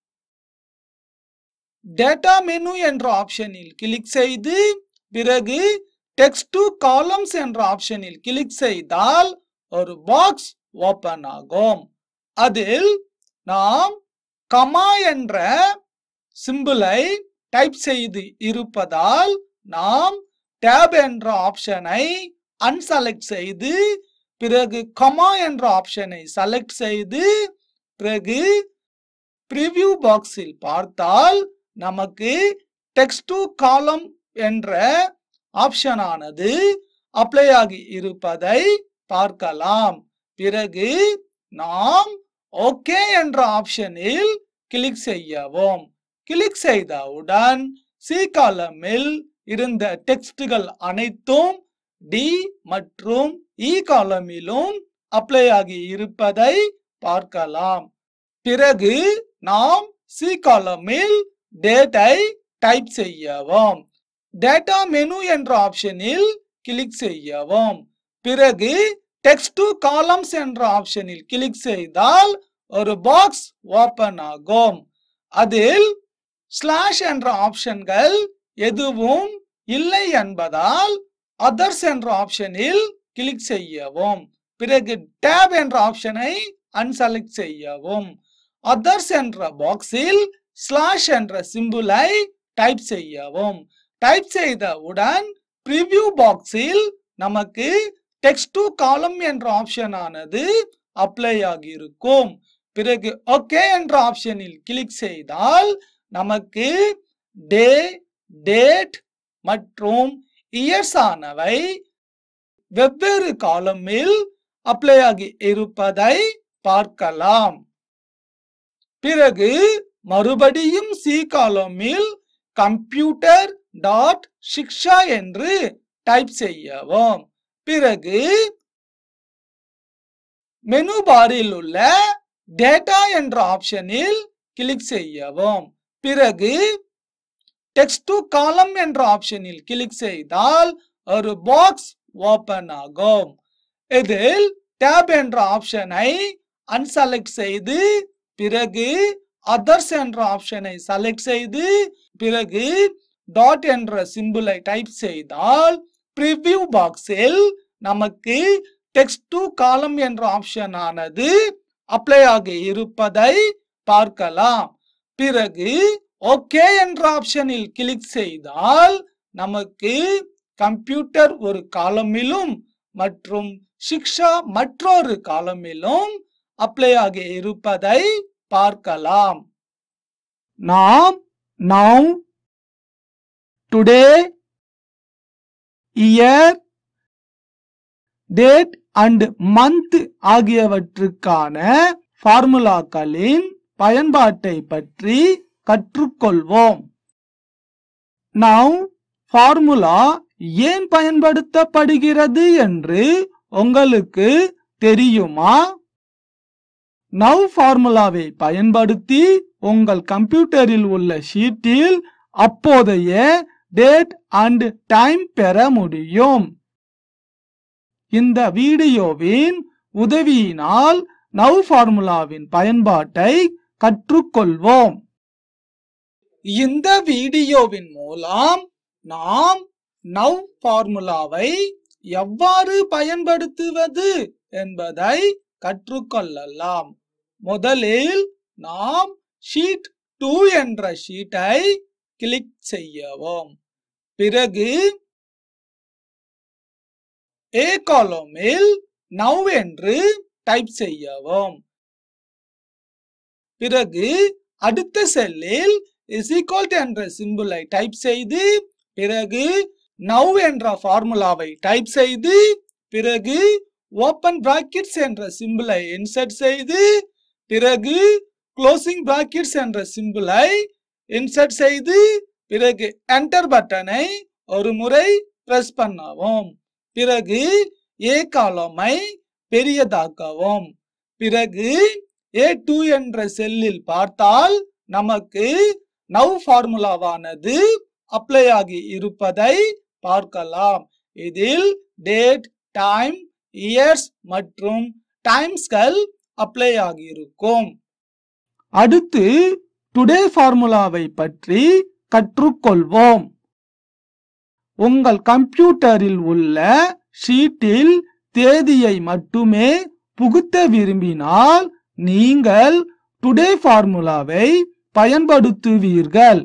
டேட்டா மெனு என்ற ஆப்ஷனில் கிளிக் செய்து பிறகு டெக்ஸ்ட் டு காலம்ஸ் என்ற ஆப்ஷனில் கிளிக் செய்தால் ஒரு பாக்ஸ் ஓபன் ஆகும் அதில் நாம் கமா என்ற சிம்பிளை டைப் செய்து இருப்பதால் நாம் டேப் என்ற ஆப்ஷனை அன்செலக்ட் செய்து பிறகு கமா என்ற ஆப்ஷனை செலக்ட் செய்து பிறகு ப்ரிவ்யூ பாக்ஸில் பார்த்தால் நமக்கு டெக்ஸ்ட் டு காலம் என்ற ஆப்ஷனானது அப்ளை ஆகி இருப்பதை பார்க்கலாம் பிறகு நாம் ஓகே என்ற ஆப்ஷனில் கிளிக் செய்யவும் கிளிக் செய்தவுடன் சி காலமில் இருந்த டெக்ஸ்டுகள் அனைத்தும் டி மற்றும் இ காலமிலும் அப்ளை ஆகி இருப்பதை பார்க்கலாம் பிறகு நாம் சி காலமில் டேட்டை டைப் செய்யவும் டேட்டா மெனு என்ற ஆப்ஷனில் கிளிக் செய்யவும் பிறகு டெக்ஸ்ட் டு காலம்ஸ் என்ற ஆப்ஷனில் கிளிக் செய்தால் ஒரு பாக்ஸ் ஓபன் ஆகும் அதில் ஸ்லாஷ் என்ற ஆப்ஷன்கள் எதுவும் இல்லை என்பதால் அதர்ஸ் என்ற ஆப்ஷனில் கிளிக் செய்யவும் பிறகு டேப் என்ற ஆப்ஷனை அன்செலக்ட் செய்யவும் அதர்ஸ் என்ற பாக்ஸில் ஸ்லாஷ் என்ற சிம்புலை டைப் செய்யவும் டைப் செய்தவுடன் ப்ரிவ்யூ பாக்ஸில் நமக்கு டெக்ஸ்ட் டு காலம் என்ற ஆப்ஷன் ஆனது அப்ளை ஆகியிருக்கும் பிறகு ஓகே என்ற ஆப்ஷனில் கிளிக் செய்தால் நமக்கு டே டேட் மற்றும் இயர்ஸ் ஆனவை வெவ்வேறு காலமில் அப்ளை ஆகி இருப்பதை பார்க்கலாம் பிறகு மறுபடியும் சி காலமில் கம்ப்யூட்டர் டாட் சிக்ஷா என்று டைப் செய்யவும் பிறகு மெனு பாரில் உள்ள டேட்டா என்ற ஆப்ஷனில் கிளிக் செய்யவும் பிறகு டெக்ஸ்ட் டு காலம் என்ற ஆப்ஷனில் கிளிக் செய்தால் ஒரு பாக்ஸ் ஓபன் ஆகும் இதில் டேப் என்ற ஆப்ஷனை அன்செலக்ட் செய்து பிறகு அதர்ஸ் என்ற ஆப்ஷனை செலக்ட் செய்து பிறகு டாட் என்ற சிம்பிளை டைப் செய்தால் ப்ரிவ்யூ பாக்ஸில் நமக்கு டெக்ஸ்ட் டு காலம் என்ற ஆப்ஷன் ஆனது அப்ளை ஆகி இருப்பதை பார்க்கலாம் பிறகு ஓகே என்ற ஆப்ஷனில் கிளிக் செய்தால் நமக்கு கம்ப்யூட்டர் ஒரு காலமிலும் மற்றும் சிக்ஷா மற்றொரு காலமிலும் அப்ளை ஆகி இருப்பதை பார்க்கலாம் நாம் now today year date and month ஆகியவற்றுக்கான ஃபார்முலாக்களின் பயன்பாட்டை பற்றி கற்றுக்கொள்வோம் நவ் ஃபார்முலா ஏன் பயன்படுத்தப்படுகிறது என்று உங்களுக்கு தெரியுமா நவ் ஃபார்முலாவை பயன்படுத்தி உங்கள் கம்ப்யூட்டரில் உள்ள ஷீட்டில் அப்போதைய டேட் அண்ட் டைம் பெற முடியும் இந்த வீடியோவின் உதவியினால் நவ் ஃபார்முலாவின் பயன்பாட்டை கற்றுக்கொள்வோம் இந்த வீடியோவின் மூலம் நாம் நவ் ஃபார்முலாவை எவ்வாறு பயன்படுத்துவது என்பதை கற்றுக்கொள்ளலாம் முதலில் நாம் ஷீட் டூ என்ற ஷீட்டை கிளிக் செய்யவும் பிறகு ஏ காலமில் நவ் என்று டைப் செய்யவும் பிறகு அடுத்த செல்லில் இஸ் ஈக்குவல் என்ற சிம்பிளை டைப் செய்து பிறகு நவ் என்ற ஃபார்முலாவை டைப் செய்து பிறகு ஓப்பன் பிராக்கெட்ஸ் என்ற சிம்பிளை இன்சர்ட் செய்து பிறகு க்ளோசிங் பிராக்கெட்ஸ் என்ற சிம்பிளை இன்சர்ட் செய்து பிறகு என்டர் பட்டனை ஒரு முறை பிரஸ் பண்ணவும் பிறகு ஏ காலமை பெரியதாக்கவும் பிறகு ஏ டூ என்ற செல்லில் பார்த்தால் நமக்கு நவ் ஃபார்முலாவானது அப்ளை ஆகி இருப்பதை பார்க்கலாம் இதில் டேட் டைம் இயர்ஸ் மற்றும் டைம்ஸ்கள் அப்ளை ஆகியிருக்கும் அடுத்து டுடே ஃபார்முலாவை பற்றி கற்றுக்கொள்வோம் உங்கள் கம்ப்யூட்டரில் உள்ள ஷீட்டில் தேதியை மட்டுமே புகுத்த விரும்பினால் நீங்கள் டுடே ஃபார்முலாவை பயன்படுத்துவீர்கள்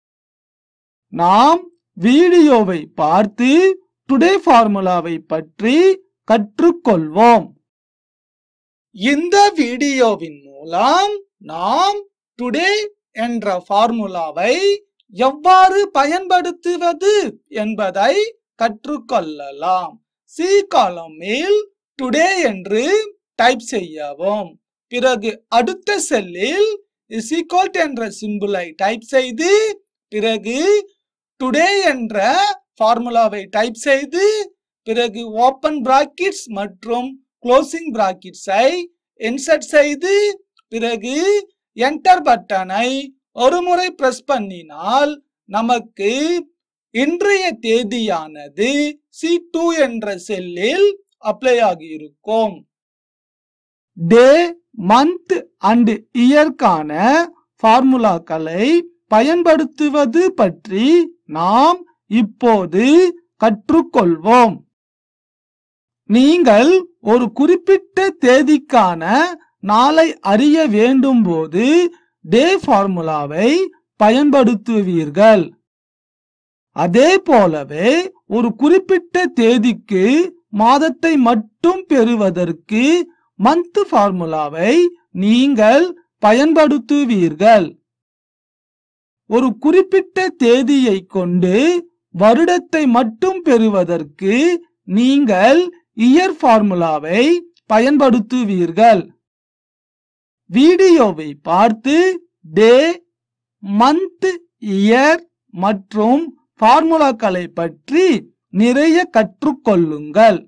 நாம் வீடியோவை பார்த்து டுடே ஃபார்முலாவை பற்றி கற்றுக்கொள்வோம் இந்த வீடியோவின் மூலம் நாம் டுடே என்ற ஃபார்முலாவை எவ்வாறு பயன்படுத்துவது என்பதை கற்றுக்கொள்ளலாம் சி காலமில் டுடே என்று டைப் செய்யவும் பிறகு அடுத்த செல்லில் இஸ் ஈக்குவல் என்ற சிம்பிளை டைப் செய்து பிறகு டுடே என்ற ஃபார்முலாவை டைப் செய்து பிறகு ஓப்பன் பிராக்கெட்ஸ் மற்றும் க்ளோசிங் பிராக்கெட்ஸை இன்சர்ட் செய்து பிறகு என்டர் பட்டனை ஒரு முறை பிரஸ் பண்ணினால் நமக்கு இன்றைய தேதியானது சி டூ என்ற செல்லில் அப்ளை ஆகியிருக்கும் டே மந்த் அண்ட் இயர்க்கான ஃபார்முலாக்களை பயன்படுத்துவது பற்றி நாம் இப்போது கற்றுக்கொள்வோம் நீங்கள் ஒரு குறிப்பிட்ட தேதிக்கான நாளை அறிய வேண்டும் போது டே ஃபார்முலாவை பயன்படுத்துவீர்கள் அதே போலவே ஒரு குறிப்பிட்ட தேதிக்கு மாதத்தை மட்டும் பெறுவதற்கு மந்த் ஃபார்முலாவை நீங்கள் பயன்படுத்துவீர்கள் ஒரு குறிப்பிட்ட தேதியை கொண்டு வருடத்தை மட்டும் பெறுவதற்கு நீங்கள் இயர் ஃபார்முலாவை பயன்படுத்துவீர்கள் வீடியோவை பார்த்து டே மந்த் இயர் மற்றும் ஃபார்முலாக்களை பற்றி நிறைய கற்றுக்கொள்ளுங்கள்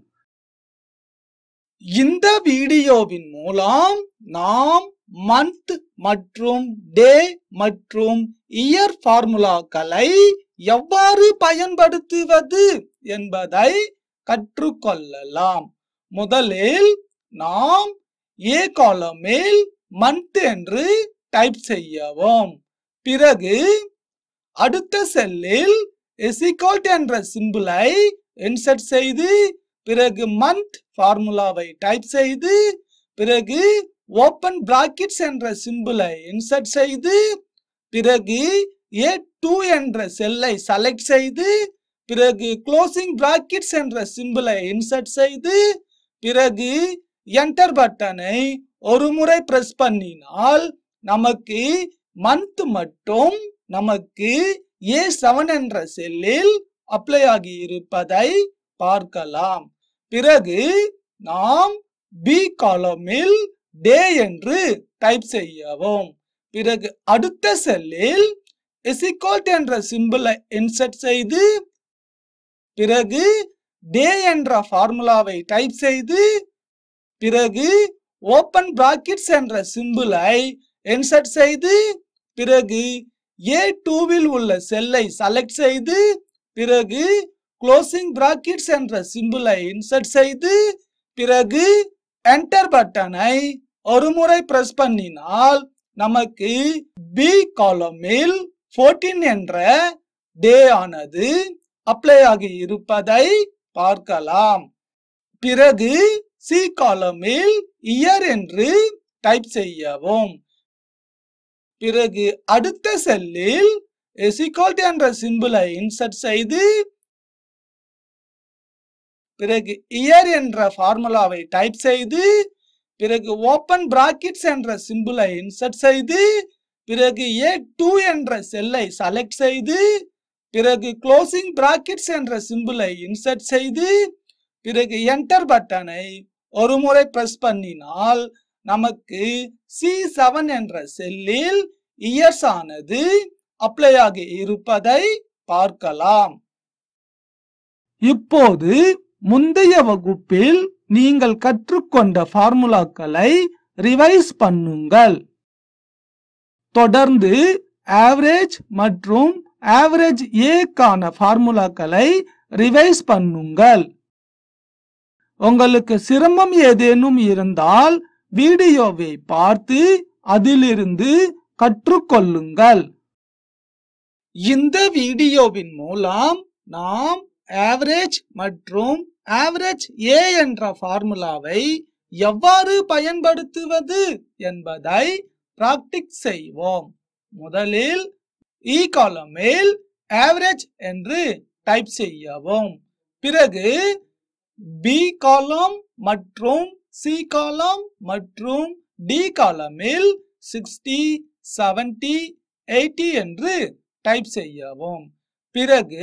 இந்த வீடியோவின் மூலம் நாம் மந்த் மற்றும் டே மற்றும் இயர் ஃபார்முலாக்களை எவ்வாறு பயன்படுத்துவது என்பதை கற்றுக்கொள்ளலாம் முதலில் நாம் ஏ காலமில் மந்த் என்று டைப் செய்யவும் பிறகு அடுத்த செல்லில் எசிகோல்ட் என்ற சிம்பிளை இன்சர்ட் செய்து பிறகு மந்த் ஃபார்முலாவை டைப் செய்து பிறகு ஓப்பன் பிராக்கெட்ஸ் என்ற சிம்பிளை இன்சர்ட் செய்து பிறகு ஏ டூ என்ற செல்லை செலக்ட் செய்து பிறகு க்ளோசிங் பிராக்கெட்ஸ் என்ற சிம்பிளை இன்சர்ட் செய்து பிறகு என்டர் பட்டனை ஒரு முறை பிரஸ் பண்ணினால் நமக்கு மந்த் மட்டும் நமக்கு ஏ செவன் என்ற செல்லில் அப்ளை ஆகி இருப்பதை பார்க்கலாம் பிறகு நாம் பி காலமில் டே என்று டைப் செய்யவும் பிறகு அடுத்த செல்லில் எசிகோல்ட் என்ற சிம்பிளை இன்சர்ட் செய்து பிறகு டே என்ற ஃபார்முலாவை டைப் செய்து பிறகு ஓப்பன் பிராக்கெட்ஸ் என்ற சிம்பிளை இன்சர்ட் செய்து பிறகு ஏ டூவில் உள்ள செல்லை செலக்ட் செய்து பிறகு க்ளோசிங் பிராக்கெட்ஸ் என்ற சிம்பிளை இன்சர்ட் செய்து பிறகு என்டர் பட்டனை ஒரு முறை பிரஸ் பண்ணினால் நமக்கு பி காலமில் 14 என்ற டே ஆனது அப்ளை ஆகி இருப்பதை பார்க்கலாம் பிறகு சி காலமில் இயர் என்று டைப் செய்யவும் பிறகு அடுத்த செல்லில் எசிகால்ட் என்ற சிம்பிளை இன்சர்ட் செய்து பிறகு இயர் என்ற ஃபார்முலாவை டைப் செய்து பிறகு ஓப்பன் பிராக்கெட்ஸ் என்ற சிம்பிளை இன்சர்ட் செய்து பிறகு ஏ டூ என்ற செல்லை செலக்ட் செய்து பிறகு க்ளோசிங் பிராக்கெட்ஸ் என்ற சிம்பிளை இன்சர்ட் செய்து பிறகு என்டர் பட்டனை ஒரு முறை பிரஸ் பண்ணினால் நமக்கு சி செவன் என்ற செல்லில் இயர்ஸ் ஆனது அப்ளை ஆகி இருப்பதை பார்க்கலாம் இப்போது முந்தைய வகுப்பில் நீங்கள் கற்றுக்கொண்ட ஃபார்முலாக்களை ரிவைஸ் பண்ணுங்கள் தொடர்ந்து ஆவரேஜ் மற்றும் ஆவரேஜ் ஏக்கான ஃபார்முலாக்களை ரிவைஸ் பண்ணுங்கள் உங்களுக்கு சிரமம் ஏதேனும் இருந்தால் வீடியோவை பார்த்து அதிலிருந்து கற்றுக்கொள்ளுங்கள் இந்த வீடியோவின் மூலம் நாம் ஆவரேஜ் மற்றும் ஆவரேஜ் ஏ என்ற ஃபார்முலாவை எவ்வாறு பயன்படுத்துவது என்பதை பிராக்டிஸ் செய்வோம் முதலில் இ காலமில் ஆவரேஜ் என்று டைப் செய்யவும் பிறகு பி காலம் மற்றும் சி காலம் மற்றும் டி காலமில் சிக்ஸ்டி செவன்டி எயிட்டி என்று டைப் செய்யவும் பிறகு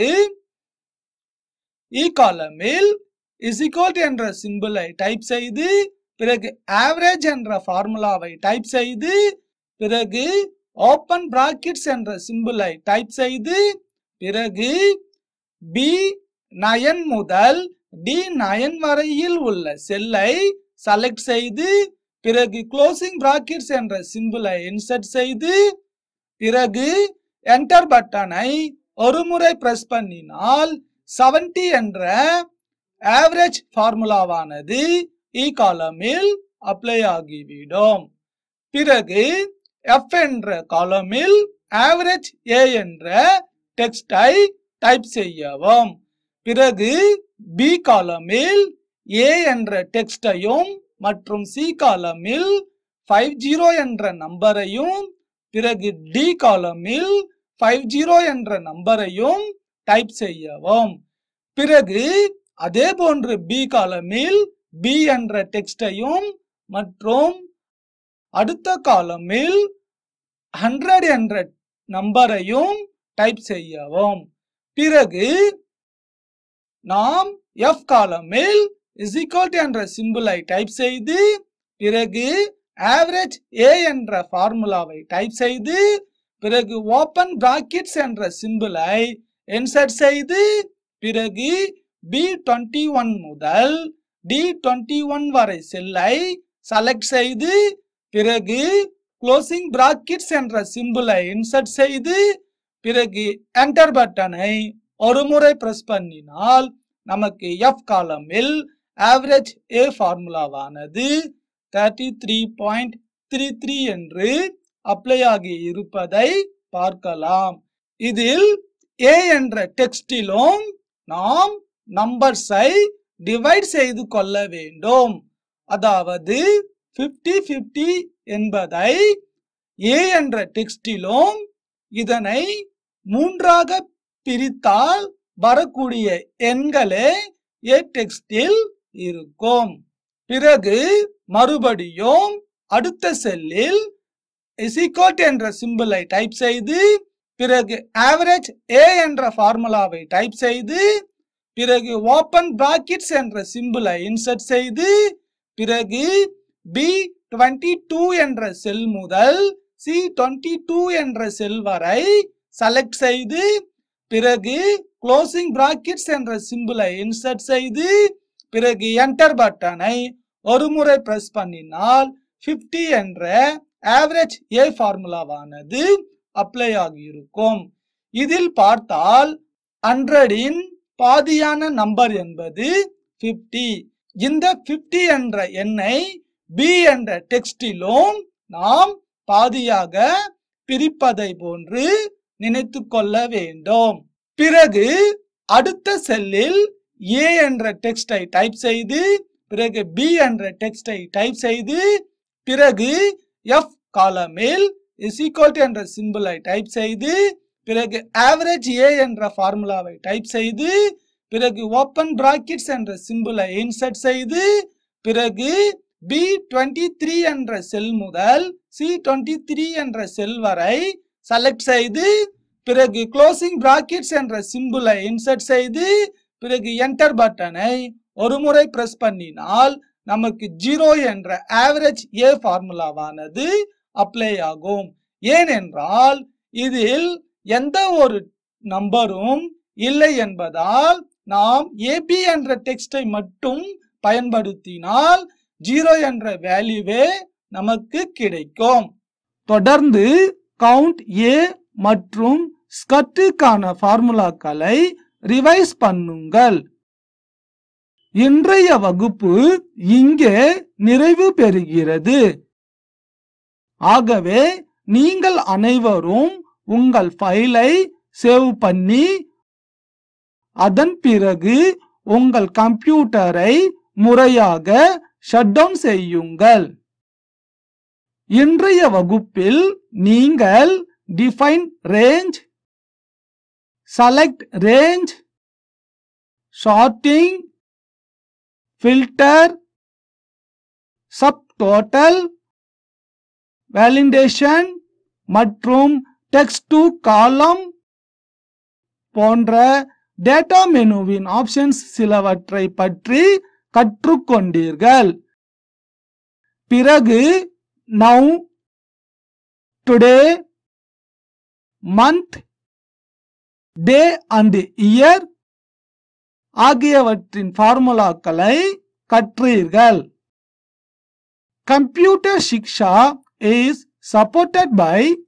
இ காலமில் இசிகோல்ட் என்ற சிம்பிளை டைப் செய்து பிறகு ஆவரேஜ் என்ற ஃபார்முலாவை டைப் செய்து பிறகு ஓப்பன் பிராக்கெட்ஸ் என்ற சிம்பிளை டைப் செய்து பிறகு பி நயன் முதல் டி நயன் வரையில் உள்ள செல்லை செலக்ட் செய்து பிறகு க்ளோசிங் பிராக்கெட்ஸ் என்ற சிம்பிளை இன்சர்ட் செய்து பிறகு என்டர் பட்டனை ஒரு முறை பிரஸ் பண்ணினால் 70 என்ற ஆவரேஜ் ஃபார்முலாவானது இ காலமில் அப்ளை ஆகிவிடும் பிறகு எஃப் என்ற காலமில் ஆவரேஜ் ஏ என்ற டெக்ஸ்டை டைப் செய்யவும் பிறகு பி காலமில் ஏ என்ற டெக்ஸ்டையும் மற்றும் சி காலமில் ஃபைவ் ஜீரோ என்ற நம்பரையும் பிறகு டி காலமில் ஃபைவ் ஜீரோ என்ற நம்பரையும் டைப் செய்யவும் பிறகு அதே போன்று பி காலமில் பி என்ற டெக்ஸ்டையும் மற்றும் அடுத்த காலமில் ஹண்ட்ரட் என்ற நம்பரையும் டைப் செய்யவும் பிறகு நாம் எஃப் காலமில் இஸ் என்ற சிம்பிளை டைப் செய்து பிறகு ஆவரேஜ் ஏ என்ற ஃபார்முலாவை டைப் செய்து பிறகு ஓபன் பிராக்கெட்ஸ் என்ற சிம்பிளை இன்சர்ட் செய்து பிறகு பி டுவெண்ட்டி ஒன் முதல் டி டுவெண்ட்டி ஒன் வரை செல்லை செலக்ட் செய்து பிறகு க்ளோசிங் பிராக்கெட்ஸ் என்ற சிம்பிளை இன்சர்ட் செய்து பிறகு என்டர் பட்டனை ஒரு முறை பிரஸ் பண்ணினால் நமக்கு எஃப் காலமில் ஆவரேஜ் ஏ ஃபார்முலாவானது thirty three point three three என்று அப்ளை ஆகி இருப்பதை பார்க்கலாம் இதில் ஏ என்ற டெக்ஸ்டிலும் நாம் நம்பர்ஸை டிவைட் செய்து கொள்ள வேண்டும் அதாவது 50 50 என்பதை ஏ என்ற டெக்ஸ்டிலும் இதனை மூன்றாக பிரித்தால் வரக்கூடிய எண்களே ஏ டெக்ஸ்டில் இருக்கும் பிறகு மறுபடியும் அடுத்த செல்லில் இசிகோட் என்ற சிம்பிளை டைப் செய்து பிறகு ஆவரேஜ் ஏ என்ற ஃபார்முலாவை டைப் செய்து பிறகு ஓபன் பிராக்கெட்ஸ் என்ற சிம்பிளை இன்சர்ட் செய்து பிறகு பி டுவெண்ட்டி டூ என்ற செல் முதல் சி டுவெண்ட்டி டூ என்ற செல் வரை செலக்ட் செய்து பிறகு க்ளோசிங் பிராக்கெட்ஸ் என்ற சிம்பிளை இன்சர்ட் செய்து பிறகு என்டர் பட்டனை ஒரு முறை பிரஸ் பண்ணினால் 50 என்ற ஆவரேஜ் ஏ ஃபார்முலாவானது அப்ளை ஆகியிருக்கும் இதில் பார்த்தால் ஹண்ட்ரடின் பாதியான நம்பர் என்பது 50 இந்த 50 என்ற எண்ணை பி என்ற டெக்ஸ்டிலும் நாம் பாதியாக பிரிப்பதை போன்று நினைத்து கொள்ள வேண்டும் பிறகு அடுத்த செல்லில் ஏ என்ற டெக்ஸ்டை டைப் செய்து பிறகு பி என்ற டெக்ஸ்டை டைப் செய்து பிறகு எஃப் காலமில் இஸ் என்ற சிம்பிளை டைப் செய்து பிறகு ஆவரேஜ் ஏ என்ற ஃபார்முலாவை டைப் செய்து பிறகு ஓப்பன் பிராக்கெட்ஸ் என்ற சிம்பிளை இன்சர்ட் செய்து பிறகு பி டுவெண்ட்டி த்ரீ என்ற செல் முதல் சி டுவெண்ட்டி த்ரீ என்ற செல் வரை செலக்ட் செய்து பிறகு க்ளோசிங் பிராக்கெட்ஸ் என்ற சிம்பிளை இன்சர்ட் செய்து பிறகு என்டர் பட்டனை ஒரு முறை பிரஸ் பண்ணினால் நமக்கு ஜீரோ என்ற ஆவரேஜ் ஏ ஃபார்முலாவானது அப்ளை ஆகும் ஏனென்றால் இதில் எந்த ஒரு நம்பரும் இல்லை என்பதால் நாம் ஏபி என்ற டெக்ஸ்டை மட்டும் பயன்படுத்தினால் ஜீரோ என்ற வேல்யூவே நமக்கு கிடைக்கும் தொடர்ந்து கவுண்ட் ஏ மற்றும் ஸ்கட்டுக்கான ஃபார்முலாக்களை ரிவைஸ் பண்ணுங்கள் இன்றைய வகுப்பு இங்கே நிறைவு பெறுகிறது ஆகவே நீங்கள் அனைவரும் உங்கள் ஃபைலை சேவ் பண்ணி அதன் பிறகு உங்கள் கம்ப்யூட்டரை முறையாக ஷட் டவுன் செய்யுங்கள் இன்றைய வகுப்பில் நீங்கள் define range select range sorting filter sub total validation மற்றும் டெக்ஸ்ட் டு காலம் போன்ற டேட்டா மெனுவின் ஆப்ஷன்ஸ் சிலவற்றை பற்றி கற்றுக்கொண்டீர்கள் பிறகு now today month day and year ஆகியவற்றின் ஃபார்முலாக்களை கற்றீர்கள் computer Shiksha is supported by